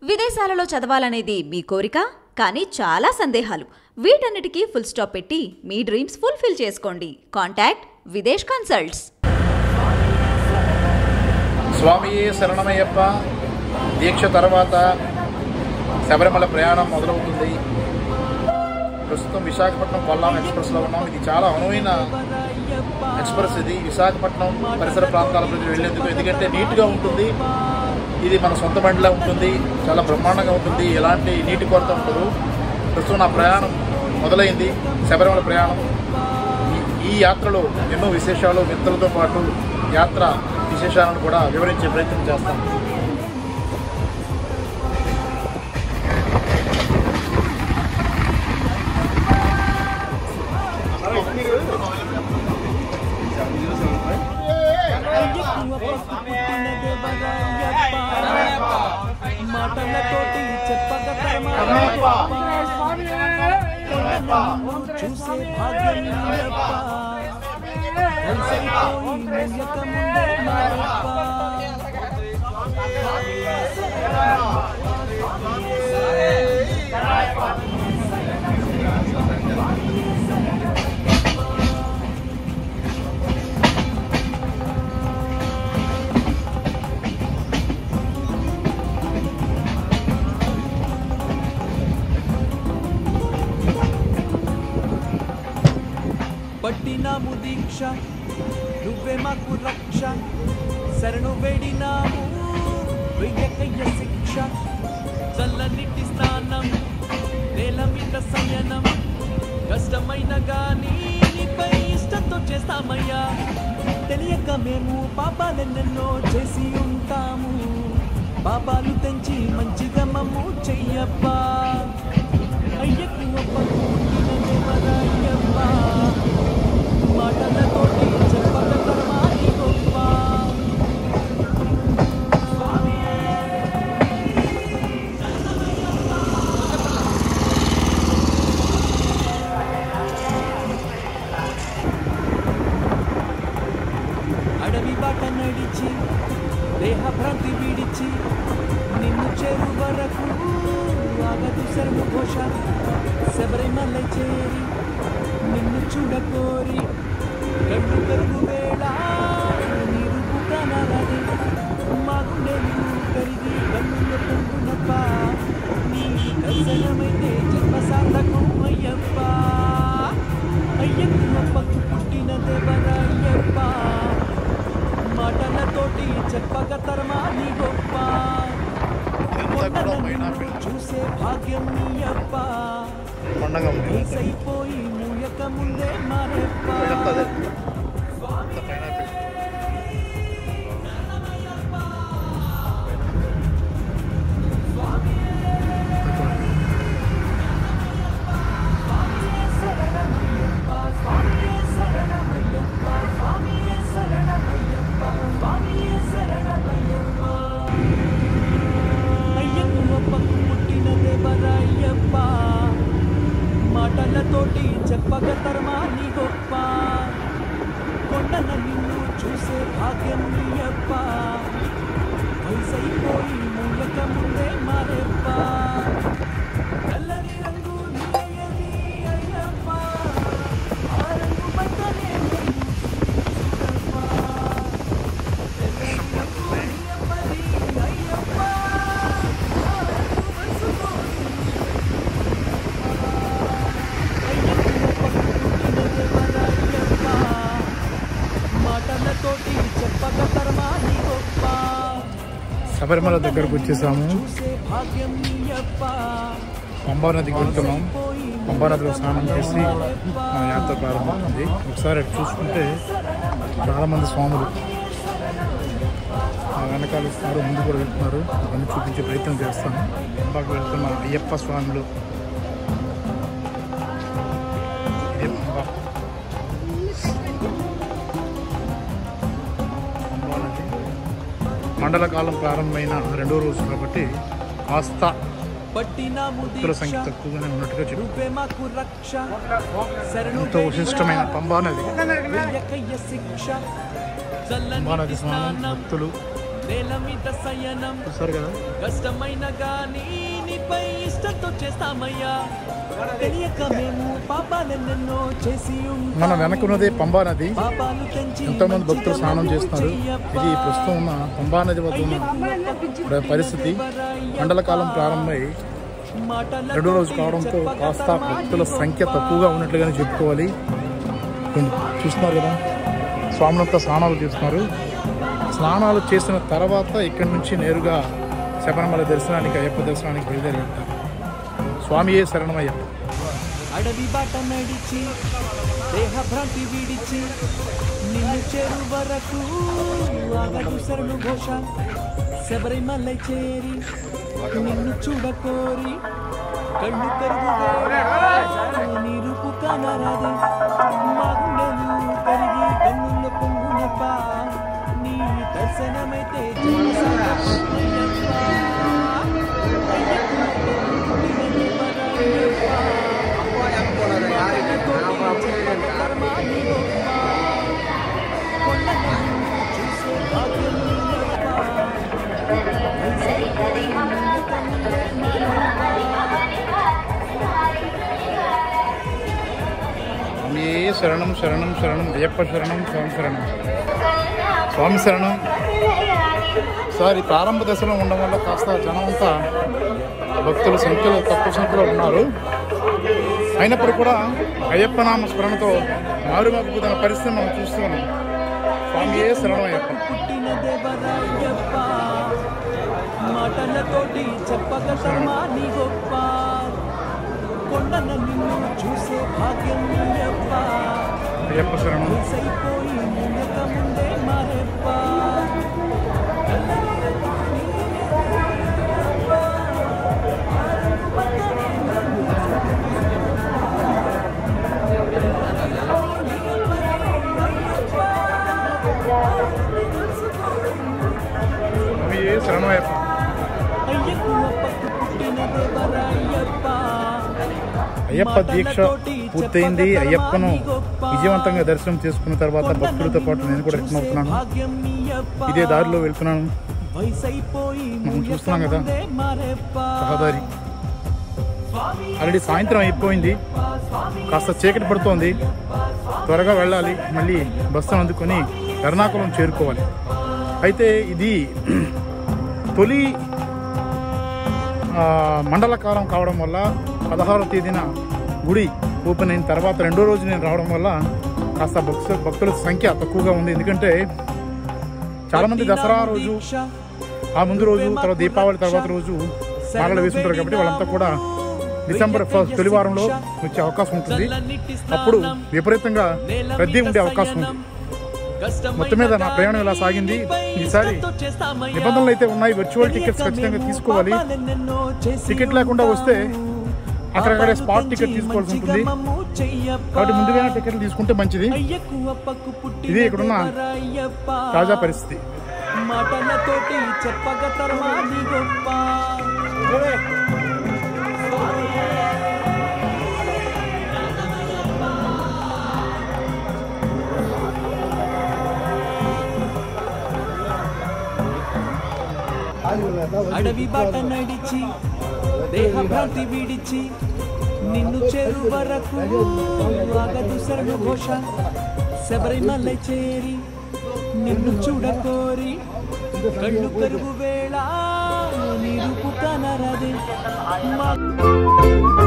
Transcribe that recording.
విదేశాలలో చదవాలనేది మీ కోరిక కానీ చాలా సందేహాలు వీటన్నిటికీ ఫుల్ స్టాప్ పెట్టి మీ డ్రీమ్స్ ఫుల్ఫిల్ చేసుకోండి కాంటాక్ట్ విదేశ్ కన్సల్ట్స్ స్వామియే శరణమయ్యప్ప దీక్ష తర్వాత శబరిమల ప్రయాణం మొదలవుతుంది ప్రస్తుతం విశాఖపట్నం కొల్లాం ఎక్స్ప్రెస్లో ఉన్నాం ఇది చాలా అనువైన ఎక్స్ప్రెస్ ఇది విశాఖపట్నం పరిసర ప్రాంతాల ప్రజలు వెళ్ళేందుకు ఎందుకంటే నీట్గా ఉంటుంది ఇది మన సొంత బండిలా ఉంటుంది చాలా బ్రహ్మాండంగా ఉంటుంది ఎలాంటి నీటి కొరత ఉండదు ప్రస్తుతం నా ప్రయాణం మొదలైంది శబరిమల ప్రయాణం ఈ- ఈ యాత్రలో ఎన్నో విశేషాలు మిత్రులతో పాటు యాత్ర విశేషాలను కూడా వివరించే ప్రయత్నం చేస్తాం మాటలతోటి చెప్పక చూసే భాగ్యం నీయప్ప. కలిసైపోయి మెయ్యక ముందే మారప్ప. పట్టినాము దీక్ష నువ్వే మాకు రక్ష శరణు వేడినాము వెయ్యకయ్య శిక్ష చల్లనిటి స్నానం నేల మీద శయనం కష్టమైన గాని నీపై ఇష్టంతో చేస్తామయ్యా తెలియక మేము పాపాలెన్నెన్నో చేసి ఉంటాము పాపాలు తెంచి మంచిగా మమ్ము చెయ్యప్పా అయ్యకు ఒప్పకు అయ్యప్ప మాటలతోటి చెప్పక కర్మాని గొప్ప అడవి బాట నడిచి దేహ భ్రాంతి విడిచి నిన్ను చేరు వరకు ఆగదు శరణు ఘోష శబరిమల చేరి నిన్ను చూడకోరి కళ్ళు కరుగు వేళ నీరు ప్రాణాలది మా గుండెలు కరిగి కన్నుల పొంగునప్ప నీ దర్శనమైతే జన్మ సార్థకం అయ్యప్ప అయ్యప్పకు పుట్టిన దేవరయ్యప్ప మాటలతోటి చెప్పక తర్మాని గొప్ప కొండలను చూసే భాగ్యం నీయప్ప పండగ అయిపోయి మూయక ముందే మారెప్ప అయ్యప్పకు పుట్టిన దేవరయ్యప్ప మాటలతోటి చెప్పక తర్మాని గొప్ప కొండల నిన్ను చూసే భాగ్యం నీయప్ప వయసైపోయి మూలక ముందే మారెప్ప నల్లని రంగు నీయది అయ్యప్ప ఆ రంగు బట్టలే చూడప్ప. తెల్లని రంగు నీయప్పది అయ్యప్ప ఆ రంగు మనసుకోని మాటలతోటి చెప్పక తర్మాని గొప్ప శబరిమల దగ్గరకు వచ్చేసాము చూసే భాగ్యం నీయప్ప పంబా నదికి వెళ్తున్నాం పంబా నదిలో స్నానం చేసి మన యాత్ర ప్రారంభమవుతుంది ఒకసారి అటు చూసుకుంటే చాలామంది స్వాములు ఆ వెనకాల ఇస్తున్నారు ముందు కూడా వెళ్తున్నారు అవన్నీ చూపించే ప్రయత్నం చేస్తాను పంబాకు వెళ్తున్న అయ్యప్ప స్వాములు ఇదే పంబా పంబా నది మండల కాలం ప్రారంభమైన రెండో రోజు కాబట్టి కాస్త పట్టినాము భక్తుల సంఖ్య దీక్ష తక్కువగానే ఉన్నట్టుగా చెప్పు నువ్వే మాకు రక్ష శరణు ఎంతో విశిష్టమైన పంబా నది వెయ్యకయ్య శిక్ష పంబా నది చల్లని స్నానం స్నానం భక్తులు నేల మీద సయనం చూస్తారు కదా కష్టమైన గానీ నీపై ఇష్టంతో చేస్తామయ్యా తెలియక మేము పాపాలెన్నెన్నో చేసి ఉంటాము. మన వెనకున్నదే పంబా నది పాపాలు తెంచి ఎంతోమంది భక్తులు మంచిగా స్నానం మాకు చేస్తున్నారు చెయ్యప్ప. ఇది ప్రస్తుతం ఉన్న పంబా నది వద్ద ఉన్న పరిస్థితి మండల కాలం ప్రారంభమై మాటలతోటి రెండో రోజు కావడంతో చెప్పక కాస్త తరమాలి భక్తుల సంఖ్య తక్కువగా ఉన్నట్లుగానే చెప్పుకోవాలి కొన్ని చూస్తున్నారు కదా స్వాములంతా స్నానాలు చేస్తున్నారు స్నానాలు చేసిన తర్వాత ఇక్కడి నుంచి నేరుగా శబరిమల దర్శనానికి అయ్యప్ప దర్శనానికి బయలుదేరి వెళ్తారు స్వామియే శరణమయ్యప్ప అడవి బాట నడిచి దేహ భ్రాంతి విడిచి నిన్ను చేరు వరకు ఆగదు శరణు ఘోష శబరిమలై చేరి నిన్ను చూడకోరి కళ్ళు కరుగు నీరుపు కనరాదే మా గుండెలు కరిగి కన్నుల్లో పొంగునప్ప నీ దర్శనమైతే స్వామియే శరణం శరణం శరణం అయ్యప్ప శరణం స్వామి శరణం స్వామి శరణం సార్ ఈ ప్రారంభ దశలో ఉండడం వల్ల కాస్త జనం అంతా భక్తుల సంఖ్యలో తక్కువ సంఖ్యలో ఉన్నారు అయినప్పుడు కూడా అయ్యప్ప నామ స్మరణతో మారుమోగుతున్న పరిస్థితి మనం చూస్తున్నాం స్వామియే శరణం అయ్యప్ప పుట్టిన దేవరాయప్ప మాటలతోటి చెప్పగలమా నీ గొప్ప కొండన నిన్ను చూసే భాగ్యం నీయప్ప అయ్యప్ప శరణం సైపోయి ముందక ముందే మారెప్ప స్వామియే శరణం అయ్యప్ప అయ్యకు అప్పకు పుట్టిన దేవరాయప్ప అయ్యప్ప దీక్ష పూర్తయింది అయ్యప్పను విజయవంతంగా దర్శనం చేసుకున్న తర్వాత భక్తులతో పాటు నేను కూడా రిటర్న్ అవుతున్నాను భాగ్యం నీయప్ప ఇదే దారిలో వెళ్తున్నాను వయసైపోయి మనం చూస్తున్నాం కదా ముందే మారెప్ప రహదారి ఆల్రెడీ సాయంత్రం అయిపోయింది కాస్త చీకటి పడుతోంది త్వరగా వెళ్ళాలి మళ్ళీ బస్సును అందుకొని ఎర్నాకుళం చేరుకోవాలి అయితే ఇది తొలి ఆ, మండల కాలం కావడం వల్ల పదహారవ తేదీన గుడి ఓపెన్ అయిన తర్వాత రెండో రోజు నేను రావడం వల్ల కాస్త భక్తు భక్తుల సంఖ్య తక్కువగా ఉంది ఎందుకంటే చాలామంది దసరా రోజు ఆ ముందు రోజు తర్వాత దీపావళి తర్వాత రోజు మాలలు వేసుకుంటారు కాబట్టి వాళ్ళంతా కూడా డిసెంబర్ ఫస్ట్ తొలి వారంలో వచ్చే అవకాశం ఉంటుంది అప్పుడు విపరీతంగా రద్దీ ఉండే అవకాశం ఉంది మొత్తం మీద నా ప్రయాణం ఇలా సాగింది ఈసారి నిబంధనలు అయితే ఉన్నాయి వర్చువల్ టికెట్స్ ఖచ్చితంగా తీసుకోవాలి టికెట్ లేకుండా వస్తే అక్కడక్కడే స్పాట్ టికెట్ తీసుకోవాల్సి ఉంటుంది కాబట్టి ముందుగానే టికెట్లు తీసుకుంటే మంచిది ఇది ఇక్కడున్న తాజా పరిస్థితి మాటలతోటి చెప్పగ తర్వాది గొప్ప అడవి బాట నడిచి దేహ భ్రాంతి విడిచి నిన్ను చేరు వరకు ఆగదు శరణు ఘోష శబరిమల చేరి నిన్ను చూడకోరి కళ్ళు కరుగు వేళ నిరుపు కనరదే మా